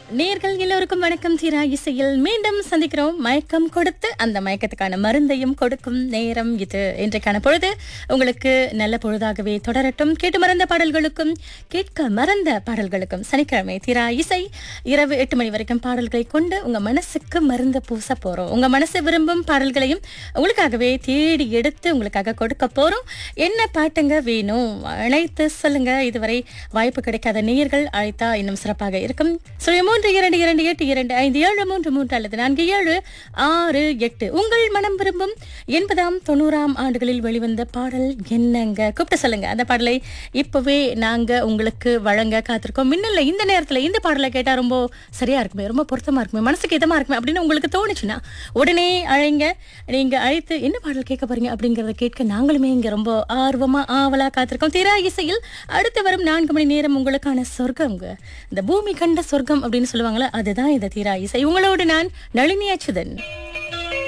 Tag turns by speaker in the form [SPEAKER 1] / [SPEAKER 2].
[SPEAKER 1] நேர்கள் எல்லோருக்கும் வணக்கம் தீரா இசையில் மீண்டும் சந்திக்கிறோம் மயக்கம் கொடுத்து அந்த மயக்கத்துக்கான மருந்தையும் கொடுக்கும் நேரம் இது இன்றைக்கான பொழுது உங்களுக்கு நல்ல பொழுதாகவே தொடரட்டும் கேட்டு மறந்த பாடல்களுக்கும் கேட்க மறந்த பாடல்களுக்கும் சனிக்கிழமை தீரா இசை இரவு எட்டு மணி வரைக்கும் பாடல்களை கொண்டு உங்க மனசுக்கு மருந்து பூச போறோம் உங்க மனசு விரும்பும் பாடல்களையும் உங்களுக்காகவே தேடி எடுத்து உங்களுக்காக கொடுக்க போறோம் என்ன பாட்டுங்க வேணும் அழைத்து சொல்லுங்க இதுவரை வாய்ப்பு கிடைக்காத நேயர்கள் அழைத்தா இன்னும் சிறப்பாக இருக்கும் சுய மூன்று இரண்டு இரண்டு எட்டு இரண்டு ஐந்து ஏழு மூன்று மூன்று அல்லது நான்கு ஏழு ஆறு எட்டு உங்கள் மனம் விரும்பும் எண்பதாம் தொண்ணூறாம் ஆண்டுகளில் வெளிவந்த பாடல் என்னங்க கூப்பிட்டு சொல்லுங்க அந்த பாடலை இப்பவே நாங்க உங்களுக்கு வழங்க காத்திருக்கோம் மின்னல்ல இந்த நேரத்துல இந்த பாடலை கேட்டா ரொம்ப சரியா இருக்குமே ரொம்ப பொருத்தமா இருக்குமே மனசுக்கு இதமா இருக்குமே அப்படின்னு உங்களுக்கு தோணுச்சுன்னா உடனே அழைங்க நீங்க அழைத்து என்ன பாடல் கேட்க போறீங்க அப்படிங்கறத கேட்க நாங்களுமே இங்க ரொம்ப ஆர்வமா ஆவலா காத்திருக்கோம் திரா இசையில் அடுத்து வரும் நான்கு மணி நேரம் உங்களுக்கான சொர்க்கம்ங்க இந்த பூமி கண்ட சொர்க்கம் அப்படின்னு சொல்லுவாங்களே அதுதான் இந்த தீரா இசை உங்களோடு நான் நளினி அச்சுதன்